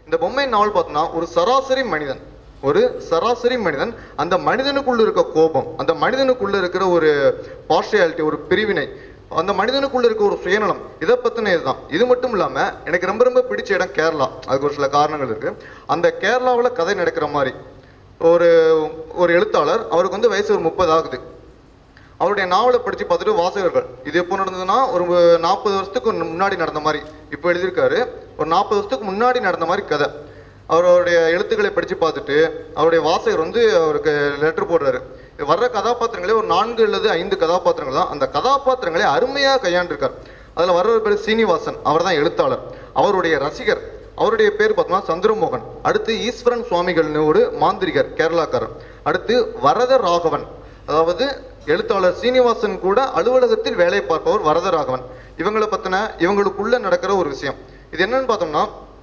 இந்த பொம்மை நாவல் பார்த்தோம்னா ஒரு சராசரி மனிதன் ஒரு சராசரி மனிதன் அந்த மனிதனுக்குள்ள இருக்க கோபம் அந்த மனிதனுக்குள்ள இருக்கிற ஒரு பார்ஷியாலிட்டி ஒரு பிரிவினை அந்த மனிதனுக்குள்ள இருக்க ஒரு சுயநலம் இதை பத்தின இதுதான் இது மட்டும் இல்லாம எனக்கு ரொம்ப ரொம்ப பிடிச்ச இடம் கேரளா அதுக்கு ஒரு சில காரணங்கள் இருக்கு அந்த கேரளாவுல கதை நடக்கிற மாதிரி ஒரு ஒரு எழுத்தாளர் அவருக்கு வந்து வயசு ஒரு முப்பது ஆகுது அவருடைய நாவலை படிச்சு பார்த்துட்டு வாசகர்கள் இது எப்போ நடந்ததுன்னா ஒரு நாற்பது வருஷத்துக்கு முன்னாடி நடந்த மாதிரி இப்போ எழுதியிருக்காரு ஒரு நாற்பது வருஷத்துக்கு முன்னாடி நடந்த மாதிரி கதை அவருடைய எழுத்துக்களை படிச்சு பார்த்துட்டு அவருடைய வாசகர் வந்து அவருக்கு லெட்டர் போடுறாரு வர்ற கதாபாத்திரங்களே ஒரு நான்கு அல்லது ஐந்து கதாபாத்திரங்கள் தான் அந்த கதாபாத்திரங்களை அருமையா கையாண்டிருக்கார் அதுல வர்றவர் பேர் சீனிவாசன் அவர் தான் எழுத்தாளர் அவருடைய ரசிகர் அவருடைய பேர் பார்த்தோம்னா சந்திரமோகன் அடுத்து ஈஸ்வரன் சுவாமிகள்னு ஒரு மாந்திரிகர் கேரளாக்காரர் அடுத்து வரத ராகவன் அதாவது எழுத்தாளர் சீனிவாசன் கூட அலுவலகத்தில் வேலை பார்ப்பவர் வரதராகவன் இவங்களை பத்தின இவங்களுக்குள்ள நடக்கிற ஒரு விஷயம் இது என்னன்னு பார்த்தோம்னா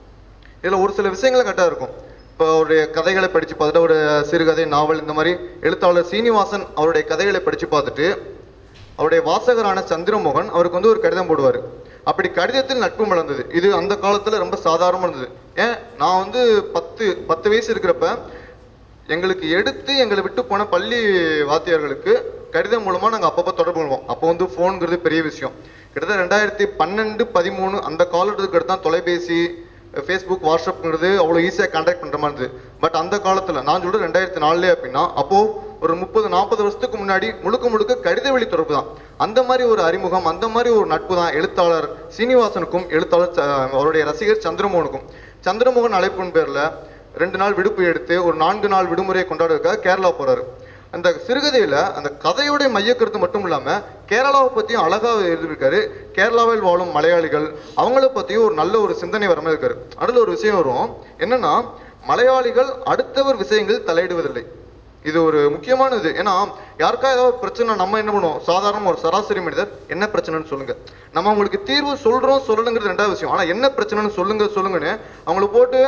இதுல ஒரு சில விஷயங்கள் கரெக்டாக இருக்கும் இப்போ அவருடைய கதைகளை படிச்சு பார்த்துட்டு ஒரு சிறுகதை நாவல் இந்த மாதிரி எழுத்தாளர் சீனிவாசன் அவருடைய கதைகளை படிச்சு பார்த்துட்டு அவருடைய வாசகரான சந்திரமோகன் அவருக்கு வந்து ஒரு கடிதம் போடுவார் அப்படி கடிதத்தில் நட்பு மலர்ந்தது இது அந்த காலத்துல ரொம்ப சாதாரணமா இருந்தது ஏன் நான் வந்து பத்து பத்து வயசு இருக்கிறப்ப எங்களுக்கு எடுத்து எங்களை விட்டு போன பள்ளி வாத்தியார்களுக்கு கடிதம் மூலமா நாங்க அப்பப்போ தொடர்பு கொள்வோம் அப்போ வந்து ஃபோனுங்கிறது பெரிய விஷயம் கிட்டத்தட்ட ரெண்டாயிரத்தி பன்னெண்டு பதிமூணு அந்த காலத்துக்கு அடுத்து தான் தொலைபேசி ஃபேஸ்புக் வாட்ஸ்அப்ங்கிறது அவ்வளோ ஈஸியாக கான்டாக்ட் பண்ணுற மாதிரி இருந்தது பட் அந்த காலத்தில் நான் சொல்றது ரெண்டாயிரத்தி நாலுலே அப்படின்னா அப்போ ஒரு முப்பது நாற்பது வருஷத்துக்கு முன்னாடி முழுக்க முழுக்க கடித வழி தொடர்பு தான் அந்த மாதிரி ஒரு அறிமுகம் அந்த மாதிரி ஒரு நட்பு தான் எழுத்தாளர் சீனிவாசனுக்கும் எழுத்தாளர் ச- அவருடைய ரசிகர் சந்திரமோகனுக்கும் சந்திரமோகன் அழைப்பின் பேர்ல ரெண்டு நாள் விடுப்பு எடுத்து ஒரு நான்கு நாள் விடுமுறையை கொண்டாடுறதுக்காக கேரளா போறாரு அந்த சிறுகதையில அந்த கதையோட மையக்கருத்து மட்டும் இல்லாம கேரளாவை பத்தியும் அழகா எழுதியிருக்காரு கேரளாவில் வாழும் மலையாளிகள் அவங்கள பத்தியும் ஒரு நல்ல ஒரு சிந்தனை வர மாதிரி இருக்காரு அடுத்த ஒரு விஷயம் வரும் என்னன்னா மலையாளிகள் அடுத்தவர் விஷயங்கள் தலையிடுவதில்லை இது ஒரு முக்கியமானது ஏன்னா யாருக்கா ஏதாவது பிரச்சனை நம்ம என்ன பண்ணுவோம் சாதாரண ஒரு சராசரி மனிதர் என்ன பிரச்சனைன்னு சொல்லுங்க நம்ம அவங்களுக்கு தீர்வு சொல்றோம் சொல்லணுங்கிறது ரெண்டாவது விஷயம் ஆனா என்ன பிரச்சனைன்னு சொல்லுங்க சொல்லுங்கன்னு அவங்கள போட்டு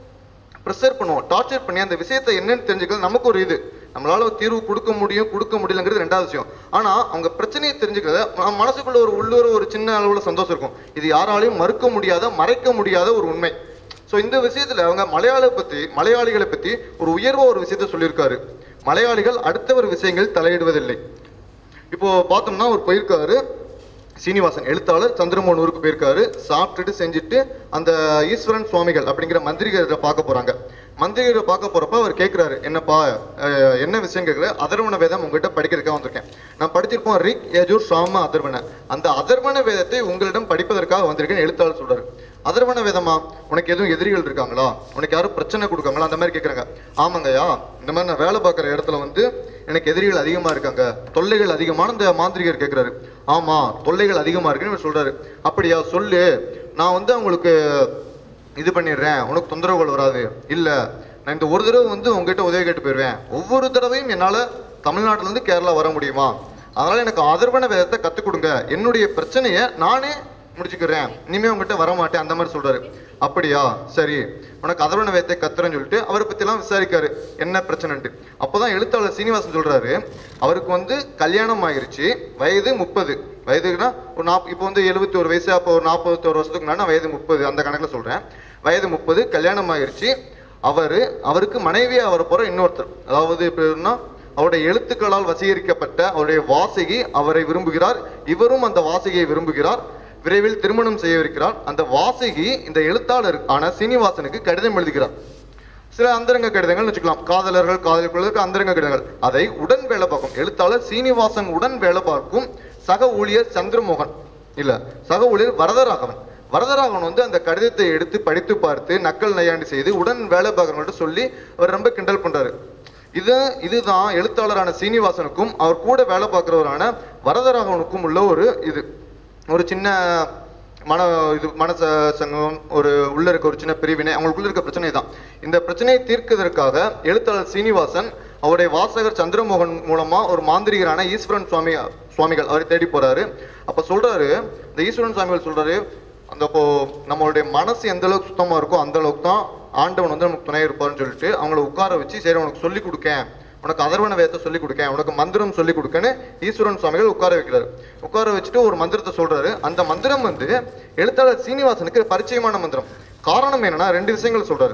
ப்ரெஷர் பண்ணுவோம் டார்ச்சர் பண்ணி அந்த விஷயத்தை என்னன்னு தெரிஞ்சுக்கிறது நமக்கு ஒரு இது நம்மளால ஒரு தீர்வு கொடுக்க முடியும் கொடுக்க முடியலங்கிறது ரெண்டாவது விஷயம் ஆனா அவங்க பிரச்சனையை தெரிஞ்சுக்கிறத ம- மனசுக்குள்ள ஒரு உள்ளூர் ஒரு சின்ன அளவுல சந்தோஷம் இருக்கும் இது யாராலையும் மறுக்க முடியாத மறைக்க முடியாத ஒரு உண்மை ஸோ இந்த விஷயத்துல அவங்க மலையாள பத்தி மலையாளிகளை பத்தி ஒரு உயர்வா ஒரு விஷயத்த சொல்லியிருக்காரு மலையாளிகள் அடுத்தவர் விஷயங்கள் தலையிடுவதில்லை இப்போ பார்த்தோம்னா அவர் போயிருக்காரு சீனிவாசன் எழுத்தாளர் சந்திரமோகன் ஊருக்கு போயிருக்காரு சாப்பிட்டுட்டு செஞ்சுட்டு அந்த ஈஸ்வரன் சுவாமிகள் அப்படிங்கிற மந்திரிகரை பார்க்க போறாங்க மந்திரிகரை பார்க்க போறப்ப அவர் கேட்கிறாரு என்னப்பா அஹ், என்ன விஷயம் கேட்கல அதர்வண வேதம் உங்ககிட்ட படிக்கிறதுக்காக வந்திருக்கேன் நான் படிச்சிருப்போம் ரிக் யஜூர் சாம அதர்வண அந்த அதர்வண வேதத்தை உங்களிடம் படிப்பதற்காக வந்திருக்கேன் எழுத்தாளர் சொல்றாரு அதர்வண வேதமா உனக்கு எதுவும் எதிரிகள் இருக்காங்களா உனக்கு யாரும் பிரச்சனை கொடுக்காங்களா அந்த மாதிரி கேட்குறாங்க ஆமாங்கய்யா இந்த மாதிரி நான் வேலை பார்க்குற இடத்துல வந்து எனக்கு எதிரிகள் அதிகமா இருக்காங்க தொல்லைகள் அதிகமான இந்த மாந்திரிகர் கேட்குறாரு ஆமா தொல்லைகள் அதிகமா இருக்குன்னு இவர் சொல்றாரு அப்படியா சொல்லு நான் வந்து அவங்களுக்கு இது பண்ணிடுறேன் உனக்கு தொந்தரவுகள் வராது இல்ல நான் இந்த ஒரு தடவை வந்து உங்ககிட்ட உதவி கேட்டு போயிடுவேன் ஒவ்வொரு தடவையும் என்னால தமிழ்நாட்டுல இருந்து கேரளா வர முடியுமா அதனால எனக்கு அதர்வன வேதத்தை கத்துக் கொடுங்க என்னுடைய பிரச்சனையை நானே முடிச்சுக்கிறேன் இனிமே உங்ககிட்ட வர மாட்டேன் அந்த மாதிரி சொல்றாரு அப்படியா சரி உனக்கு அதர்வன வேதத்தை கத்துறேன்னு சொல்லிட்டு அவரை பத்தி எல்லாம் விசாரிக்காரு என்ன பிரச்சனைன்ட்டு அப்போதான் எழுத்தாளர் சீனிவாசன் சொல்றாரு அவருக்கு வந்து கல்யாணம் ஆயிருச்சு வயது முப்பது வயதுனா ஒரு நாப் இப்போ வந்து எழுபத்தி ஒரு வயசு அப்போ ஒரு நாற்பத்தோரு வருஷத்துக்கு முன்னாடி நான் வயது முப்பது அந்த கணக்குல சொல்றேன் வயது முப்பது கல்யாணம் ஆயிருச்சு அவரு அவருக்கு மனைவியா வர போற இன்னொருத்தர் அதாவது எப்படின்னா அவருடைய எழுத்துக்களால் வசீகரிக்கப்பட்ட அவருடைய வாசகி அவரை விரும்புகிறார் இவரும் அந்த வாசகியை விரும்புகிறார் விரைவில் திருமணம் செய்யவிருக்கிறார் அந்த வாசகி இந்த எழுத்தாளர் ஆன சீனிவாசனுக்கு கடிதம் எழுதுகிறார் சில அந்தரங்க கடிதங்கள் வச்சுக்கலாம் காதலர்கள் காதலிக்குள்ளதற்கு அந்தரங்க கடிதங்கள் அதை உடன் வேலை பார்க்கும் எழுத்தாளர் சீனிவாசன் உடன் வேலை பார்க்கும் சக ஊழியர் சந்திரமோகன் இல்ல சக ஊழியர் வரதராகவன் வரதராகவன் வந்து அந்த கடிதத்தை எடுத்து படித்து பார்த்து நக்கல் நையாண்டி செய்து உடன் வேலை பார்க்கறவங்கள்ட்ட சொல்லி அவர் ரொம்ப கிண்டல் பண்றாரு இது இதுதான் எழுத்தாளரான சீனிவாசனுக்கும் அவர் கூட வேலை பார்க்கிறவரான வரதராகவனுக்கும் உள்ள ஒரு இது ஒரு சின்ன மன இது மனச சங்கம் ஒரு உள்ள இருக்க ஒரு சின்ன பிரிவினை அவங்களுக்குள்ள இருக்க பிரச்சனை தான் இந்த பிரச்சனையை தீர்க்கிறதற்காக எழுத்தாளர் சீனிவாசன் அவருடைய வாசகர் சந்திரமோகன் மூலமா ஒரு மாந்திரிகரான ஈஸ்வரன் சுவாமி சுவாமிகள் அவரை தேடி போறாரு அப்ப சொல்றாரு இந்த ஈஸ்வரன் சுவாமிகள் சொல்றாரு அந்த இப்போ நம்மளுடைய மனசு எந்த அளவுக்கு சுத்தமா இருக்கோ அந்த அளவுக்கு தான் ஆண்டவன் வந்து நமக்கு துணை இருப்பார்னு சொல்லிட்டு அவங்கள உட்கார வச்சு சரி உனக்கு சொல்லி கொடுக்கேன் உனக்கு அதர்வன வேதத்தை சொல்லி கொடுக்கேன் உனக்கு மந்திரம் சொல்லி கொடுக்கன்னு ஈஸ்வரன் சுவாமிகள் உட்கார வைக்கிறாரு உட்கார வச்சுட்டு ஒரு மந்திரத்தை சொல்றாரு அந்த மந்திரம் வந்து எழுத்தாளர் சீனிவாசனுக்கு பரிச்சயமான மந்திரம் காரணம் என்னன்னா ரெண்டு விஷயங்கள் சொல்றாரு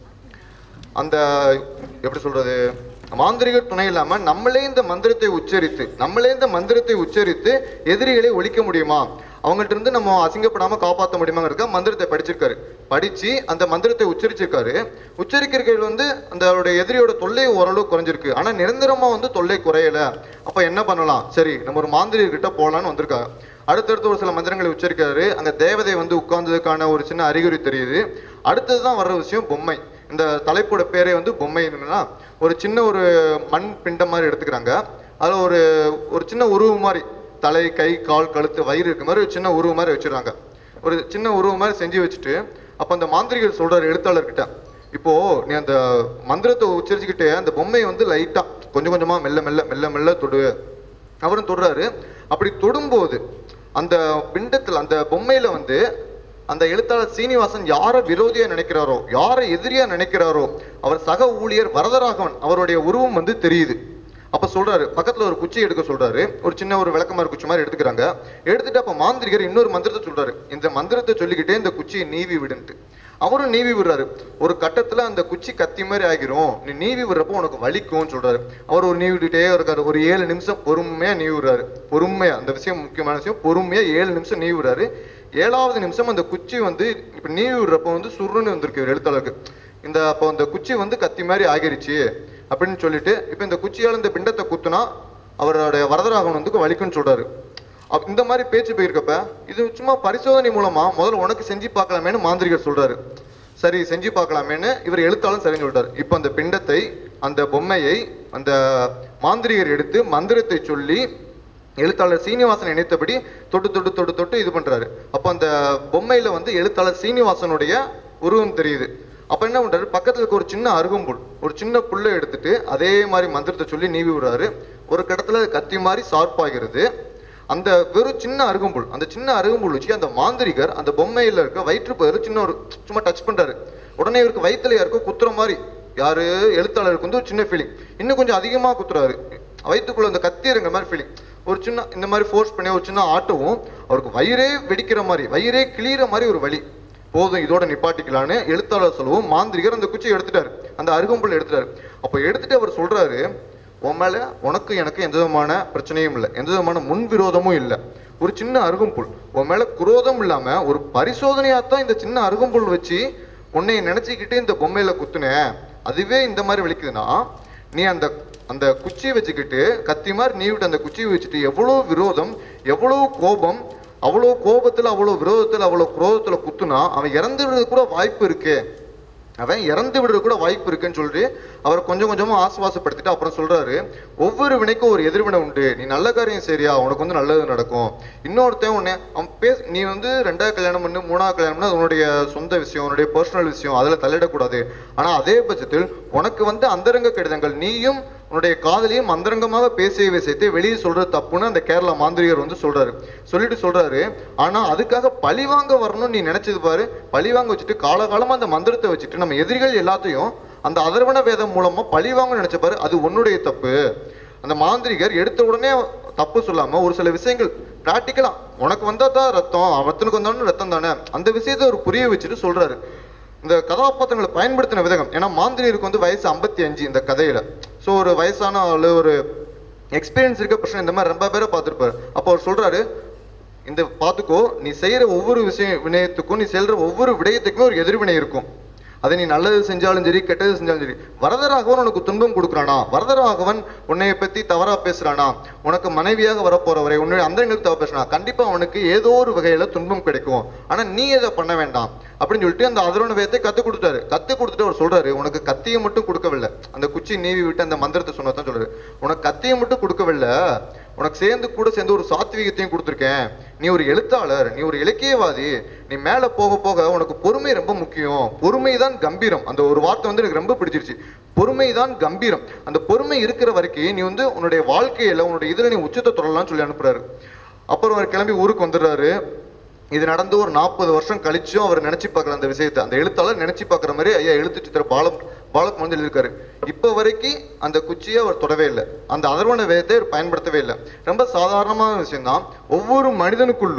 அந்த எப்படி சொல்றது மாந்திரிகர் துணை இல்லாம நம்மளே இந்த மந்திரத்தை உச்சரித்து நம்மளே இந்த மந்திரத்தை உச்சரித்து எதிரிகளை ஒழிக்க முடியுமா அவங்கள்ட்ட இருந்து நம்ம அசிங்கப்படாம காப்பாற்ற முடியுமாங்கிறக்க மந்திரத்தை படிச்சிருக்காரு படிச்சு அந்த மந்திரத்தை உச்சரிச்சிருக்காரு உச்சரிக்கிறவர்கள் வந்து அந்த அவருடைய எதிரியோட தொல்லை ஓரளவு குறைஞ்சிருக்கு ஆனா நிரந்தரமா வந்து தொல்லை குறையல அப்ப என்ன பண்ணலாம் சரி நம்ம ஒரு மாந்திரிகர்கிட்ட போலான்னு வந்திருக்காங்க அடுத்தடுத்து ஒரு சில மந்திரங்களை உச்சரிக்கிறாரு அங்க தேவதை வந்து உட்கார்ந்ததுக்கான ஒரு சின்ன அறிகுறி தெரியுது அடுத்ததுதான் வர்ற விஷயம் பொம்மை இந்த தலைப்போட பேரே வந்து பொம்மை என்னன்னா ஒரு சின்ன ஒரு மண் பிண்டம் மாதிரி எடுத்துக்கிறாங்க அதுல ஒரு ஒரு சின்ன உருவம் மாதிரி தலை கை கால் கழுத்து வயிறு இருக்க மாதிரி ஒரு சின்ன உருவம் மாதிரி வச்சிடுறாங்க ஒரு சின்ன உருவம் மாதிரி செஞ்சு வச்சுட்டு அப்ப அந்த மாந்திரிகர் சொல்றாரு எழுத்தாளர்கிட்ட இப்போ நீ அந்த மந்திரத்தை உச்சரிச்சுக்கிட்டே அந்த பொம்மையை வந்து லைட்டா கொஞ்சம் கொஞ்சமா மெல்ல மெல்ல மெல்ல மெல்ல தொடு அவரும் தொடுறாரு அப்படி தொடும்போது அந்த பிண்டத்துல அந்த பொம்மையில வந்து அந்த எழுத்தாளர் சீனிவாசன் யாரை விரோதியா நினைக்கிறாரோ யாரை எதிரியா நினைக்கிறாரோ அவர் சக ஊழியர் வரதராகவன் அவருடைய உருவம் வந்து தெரியுது அப்ப சொல்றாரு பக்கத்துல ஒரு குச்சி எடுக்க சொல்றாரு ஒரு சின்ன ஒரு விளக்கமாறு குச்சி மாதிரி எடுத்துக்கிறாங்க எடுத்துட்டு அப்ப மாந்திரிகர் இன்னொரு மந்திரத்தை சொல்றாரு இந்த மந்திரத்தை சொல்லிக்கிட்டே இந்த குச்சியை நீவி விடுன்ட்டு அவரும் நீவி விடுறாரு ஒரு கட்டத்துல அந்த குச்சி கத்தி மாதிரி ஆகிரும் நீ நீவி விடுறப்போ உனக்கு வலிக்கும்னு சொல்றாரு அவர் ஒரு நீவி விட்டுட்டே இருக்காரு ஒரு ஏழு நிமிஷம் பொறுமையா நீவி விடுறாரு பொறுமையா அந்த விஷயம் முக்கியமான விஷயம் பொறுமையா ஏழு நிமிஷம் நீவி விடுறாரு ஏழாவது நிமிஷம் அந்த குச்சி வந்து இப்ப நீவி விடுறப்போ வந்து சுருன்னு வந்திருக்கு இவர் எழுத்தாளருக்கு இந்த அப்போ அந்த குச்சி வந்து கத்தி மாதிரி ஆகிருச்சு அப்படின்னு சொல்லிட்டு இப்ப இந்த குச்சியால இந்த பிண்டத்தை குத்துனா அவருடைய வரதராகவன் வந்து வலிக்குன்னு சொல்றாரு அப்ப இந்த மாதிரி பேச்சு போயிருக்கப்ப இது சும்மா பரிசோதனை மூலமா முதல்ல உனக்கு செஞ்சு பார்க்கலாமேன்னு மாந்திரிகர் சொல்றாரு சரி செஞ்சு பார்க்கலாமேன்னு இவர் எழுத்தாலும் சரின்னு சொல்றாரு இப்போ அந்த பிண்டத்தை அந்த பொம்மையை அந்த மாந்திரிகர் எடுத்து மந்திரத்தை சொல்லி எழுத்தாளர் சீனிவாசன் நினைத்தபடி தொட்டு தொட்டு தொட்டு தொட்டு இது பண்றாரு அப்போ அந்த பொம்மையில வந்து எழுத்தாளர் சீனிவாசனுடைய உருவம் தெரியுது அப்ப என்ன பண்றாரு பக்கத்துல இருக்க ஒரு சின்ன அருகம்புல் ஒரு சின்ன புல்லை எடுத்துட்டு அதே மாதிரி மந்திரத்தை சொல்லி நீவி விடுறாரு ஒரு கடத்துல அது கத்தி மாதிரி ஷார்ப்பாகிறது அந்த வெறும் சின்ன அருகம்புல் அந்த சின்ன அருகம்புல் வச்சு அந்த மாந்திரிகர் அந்த பொம்மையில இருக்க வயிற்று பகுதியில் சின்ன ஒரு சும்மா டச் பண்றாரு உடனே இவருக்கு வயிற்றுல யாருக்கோ குத்துற மாதிரி யாரு எழுத்தாளருக்கு வந்து ஒரு சின்ன ஃபீலிங் இன்னும் கொஞ்சம் அதிகமா குத்துறாரு வயிற்றுக்குள்ள அந்த கத்தி இறங்குற மாதிரி ஃபீலிங் ஒரு சின்ன இந்த மாதிரி ஃபோர்ஸ் பண்ணி ஒரு சின்ன ஆட்டவும் அவருக்கு வயிறே வெடிக்கிற மாதிரி வயிறே கிளியிற மாதிரி ஒரு வலி போதும் இதோட நிப்பாட்டிக்கலான்னு எழுத்தாளர் சொல்லவும் மாந்திரிகர் அந்த குச்சியை எடுத்துட்டாரு அந்த அருகம்புல் எடுத்துட்டாரு அப்போ எடுத்துட்டு அவர் சொல்றாரு உன் மேல உனக்கு எனக்கு எந்த விதமான பிரச்சனையும் இல்லை எந்த விதமான முன்விரோதமும் இல்லை ஒரு சின்ன அருகம்புல் உன் மேல குரோதம் இல்லாம ஒரு பரிசோதனையாத்தான் இந்த சின்ன அருகம்புல் வச்சு உன்னை நினைச்சுக்கிட்டு இந்த பொம்மையில குத்துனேன் அதுவே இந்த மாதிரி வலிக்குதுன்னா நீ அந்த அந்த குச்சியை வச்சுக்கிட்டு கத்தி மாதிரி நீவிட்டு அந்த குச்சியை வச்சுட்டு எவ்வளோ விரோதம் எவ்வளோ கோபம் அவ்வளோ கோபத்துல அவ்வளோ விரோதத்துல அவ்வளோ குரோதத்துல குத்துனா அவன் இறந்து விடுறது கூட வாய்ப்பு இருக்கு அவன் இறந்து விடுறது கூட வாய்ப்பு இருக்குன்னு சொல்லிட்டு அவர் கொஞ்சம் கொஞ்சமா ஆசுவாசப்படுத்திட்டு அப்புறம் சொல்றாரு ஒவ்வொரு வினைக்கும் ஒரு எதிர்வினை உண்டு நீ நல்ல காரியம் சரியா உனக்கு வந்து நல்லது நடக்கும் இன்னொருத்தன் உன்னை அவன் பேச நீ வந்து ரெண்டாவது கல்யாணம் பண்ணு மூணாவது கல்யாணம் பண்ணு அது உன்னுடைய சொந்த விஷயம் உன்னுடைய பர்சனல் விஷயம் அதுல தலையிடக்கூடாது ஆனா அதே பட்சத்தில் உனக்கு வந்து அந்தரங்க கடிதங்கள் நீயும் உன்னுடைய காதலியும் அந்தரங்கமாக பேசிய விஷயத்தை வெளியே சொல்றது தப்புன்னு அந்த கேரளா மாந்திரிகர் வந்து சொல்றாரு சொல்லிட்டு சொல்றாரு ஆனா அதுக்காக பழிவாங்க வரணும்னு நீ நினைச்சது பாரு பழிவாங்க வச்சுட்டு காலகாலமா அந்த மந்திரத்தை வச்சுட்டு நம்ம எதிரிகள் எல்லாத்தையும் அந்த அதர்வண வேதம் மூலமா பழிவாங்க நினைச்ச பாரு அது உன்னுடைய தப்பு அந்த மாந்திரிகர் எடுத்த உடனே தப்பு சொல்லாம ஒரு சில விஷயங்கள் பிராக்டிக்கலா உனக்கு வந்தா தான் ரத்தம் அவத்தனுக்கு வந்தாலும் ரத்தம் தானே அந்த விஷயத்தை அவர் புரிய வச்சுட்டு சொல்றாரு இந்த கதாபாத்திரங்களை பயன்படுத்தின விதம் ஏன்னா மாந்திரியருக்கு வந்து வயசு ஐம்பத்தி அஞ்சு இந்த கதையில ஸோ ஒரு வயசான ஆளு ஒரு எக்ஸ்பீரியன்ஸ் இருக்க பிரச்சனை இந்த மாதிரி ரொம்ப பேரை பார்த்துருப்பாரு அப்போ அவர் சொல்றாரு இந்த பார்த்துக்கோ நீ செய்யற ஒவ்வொரு விஷயம் வினயத்துக்கும் நீ செல்ற ஒவ்வொரு விடயத்துக்குமே ஒரு எதிர்வினை இருக்கும் அதை நீ நல்லது செஞ்சாலும் சரி கெட்டது செஞ்சாலும் சரி வரதராகவன் உனக்கு துன்பம் கொடுக்குறானா வரதராகவன் உன்னைய பத்தி தவறா பேசுறானா உனக்கு மனைவியாக வரப்போறவரை உன்னுடைய அந்தங்களுக்கு தவறு பேசுறானா கண்டிப்பா அவனுக்கு ஏதோ ஒரு வகையில துன்பம் கிடைக்கும் ஆனா நீ இதை பண்ண வேண்டாம் அப்படின்னு சொல்லிட்டு அந்த அதரோட வேதத்தை கத்து கொடுத்தாரு கத்து கொடுத்துட்டு அவர் சொல்றாரு உனக்கு கத்தியை மட்டும் கொடுக்கவில்லை அந்த குச்சி நீவி விட்டு அந்த மந்திரத்தை சொன்னதான் சொல்றாரு உனக்கு கத்தியை மட்டும் கொடுக்கவில்லை உனக்கு சேர்ந்து கூட சேர்ந்து ஒரு சாத்வீகத்தையும் கொடுத்துருக்கேன் நீ ஒரு எழுத்தாளர் நீ ஒரு இலக்கியவாதி நீ மேல போக போக உனக்கு பொறுமை ரொம்ப முக்கியம் பொறுமை தான் கம்பீரம் அந்த ஒரு வார்த்தை வந்து எனக்கு ரொம்ப பிடிச்சிருச்சு பொறுமை தான் கம்பீரம் அந்த பொறுமை இருக்கிற வரைக்கும் நீ வந்து உன்னுடைய வாழ்க்கையில உன்னுடைய இதுல நீ உச்சத்தை தொடரலாம்னு சொல்லி அனுப்புறாரு அப்புறம் அவர் கிளம்பி ஊருக்கு வந்துடுறாரு இது நடந்து ஒரு நாற்பது வருஷம் கழிச்சும் அவர் நினைச்சு பார்க்கல அந்த விஷயத்தை அந்த எழுத்தாளர் நினைச்சு பார்க்குற மாதிரி ஐயா எழுத்து சித்திர பாலம் பாலக் வந்து எழுதியிருக்காரு இப்போ வரைக்கும் அந்த குச்சியை அவர் தொடவே இல்லை அந்த அதர்வன வேதத்தை அவர் பயன்படுத்தவே இல்லை ரொம்ப சாதாரணமான விஷயம்தான் ஒவ்வொரு மனிதனுக்குள்ளும்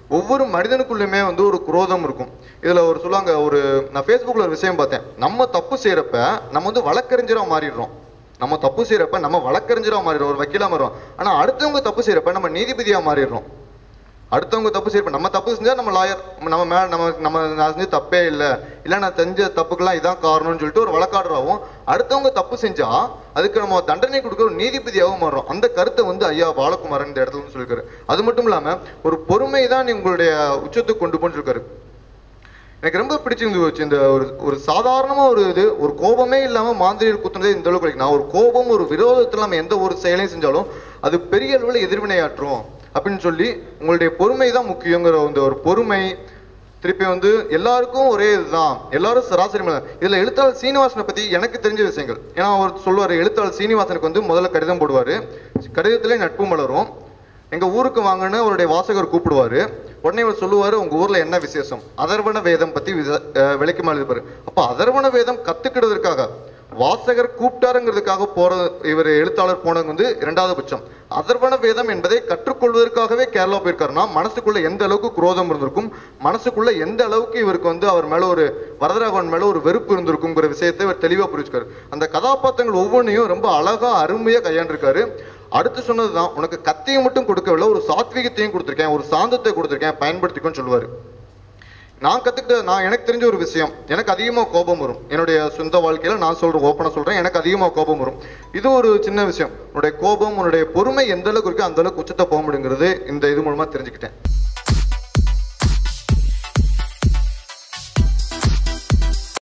ஒவ்வொரு மனிதனுக்குள்ளுமே வந்து ஒரு குரோதம் இருக்கும் இதுல ஒரு சொல்லுவாங்க ஒரு நான் ஃபேஸ்புக்ல ஒரு விஷயம் பார்த்தேன் நம்ம தப்பு செய்யறப்ப நம்ம வந்து வழக்கறிஞரா மாறிடுறோம் நம்ம தப்பு செய்யறப்ப நம்ம வழக்கறிஞரா மாறிடுறோம் ஒரு வக்கீலா மாறுறோம் ஆனா அடுத்தவங்க தப்பு செய்யறப்ப நம்ம நீதிபதியா மாறிடுறோம் அடுத்தவங்க தப்பு செய்யறப்ப நம்ம தப்பு செஞ்சா நம்ம லாயர் நம்ம மேல நம்ம நம்ம நான் செஞ்ச தப்பே இல்லை இல்ல நான் செஞ்ச தப்புக்கெல்லாம் இதான் காரணம்னு சொல்லிட்டு ஒரு வழக்காடுறாவும் அடுத்தவங்க தப்பு செஞ்சா அதுக்கு நம்ம தண்டனை கொடுக்குற ஒரு நீதிபதியாகவும் மாறுறோம் அந்த கருத்தை வந்து ஐயா பாலகுமாரன் இந்த இடத்துல வந்து சொல்லிருக்காரு அது மட்டும் இல்லாம ஒரு பொறுமை தான் உங்களுடைய உச்சத்துக்கு கொண்டு போன்னு இருக்காரு எனக்கு ரொம்ப பிடிச்சிருந்து இந்த ஒரு ஒரு சாதாரணமா ஒரு இது ஒரு கோபமே இல்லாம மாந்திரியர் குத்துனதே இந்த அளவுக்கு வரைக்கும். நான் ஒரு கோபம் ஒரு விரோதத்துல நம்ம எந்த ஒரு செயலையும் செஞ்சாலும் அது பெரிய அளவுல எதிர்வினையாற்றும் அப்படின்னு சொல்லி உங்களுடைய பொறுமை தான் முக்கியங்கிற இந்த ஒரு பொறுமை திருப்பி வந்து எல்லாருக்கும் ஒரே இதுதான் எல்லாரும் சராசரி மனிதன். இதுல எழுத்தாளர் சீனிவாசனை பத்தி எனக்கு தெரிஞ்ச விஷயங்கள் ஏன்னா அவர் சொல்லுவாரு எழுத்தாளர் சீனிவாசனுக்கு வந்து முதல்ல கடிதம் போடுவாரு கடிதத்திலே நட்பு மலரும் எங்க ஊருக்கு வாங்கன்னு அவருடைய வாசகர் கூப்பிடுவாரு உடனே அவர் சொல்லுவாரு உங்க ஊர்ல என்ன விசேஷம் அதர்வண வேதம் பத்தி விச- அஹ் விளக்கமா எழுதிப்பாரு அப்ப அதர்வண வேதம் கத்துக்கிடுறதுக்காக வாசகர் கூப்பிட்டாருங்கிறதுக்காக போற இவர் எழுத்தாளர் போனது வந்து இரண்டாவது பட்சம் அதர்வண வேதம் என்பதை கற்றுக்கொள்வதற்காகவே கேரளா போயிருக்காருன்னா மனசுக்குள்ள எந்த அளவுக்கு குரோதம் இருந்திருக்கும் மனசுக்குள்ள எந்த அளவுக்கு இவருக்கு வந்து அவர் மேல ஒரு வரதராகவன் மேல ஒரு வெறுப்பு இருந்திருக்குங்கிற விஷயத்தை இவர் தெளிவா புரிஞ்சுக்காரு அந்த கதாபாத்திரங்கள் ஒவ்வொன்றையும் ரொம்ப அழகா அருமையா கையாண்டிருக்காரு அடுத்து சொன்னதுதான் உனக்கு கத்தியை மட்டும் கொடுக்கவில்லை ஒரு சாத்வீகத்தையும் கொடுத்துருக்கேன் ஒரு சாந்தத்தை கொடுத்துருக்கேன் பயன்படுத்திக்கோன்னு சொல்லுவாரு நான் கத்துக்கிட்ட நான் எனக்கு தெரிஞ்ச ஒரு விஷயம் எனக்கு அதிகமா கோபம் வரும் என்னுடைய சொந்த வாழ்க்கையில நான் சொல்றேன் ஓப்பனா சொல்றேன் எனக்கு அதிகமா கோபம் வரும் இது ஒரு சின்ன விஷயம் உன்னுடைய கோபம் உன்னுடைய பொறுமை எந்த அளவுக்கு இருக்கோ அந்த அளவுக்கு உச்சத்தை போக முடியுங்கிறது இந்த இது மூலமா தெரிஞ்சுக்கிட்டேன்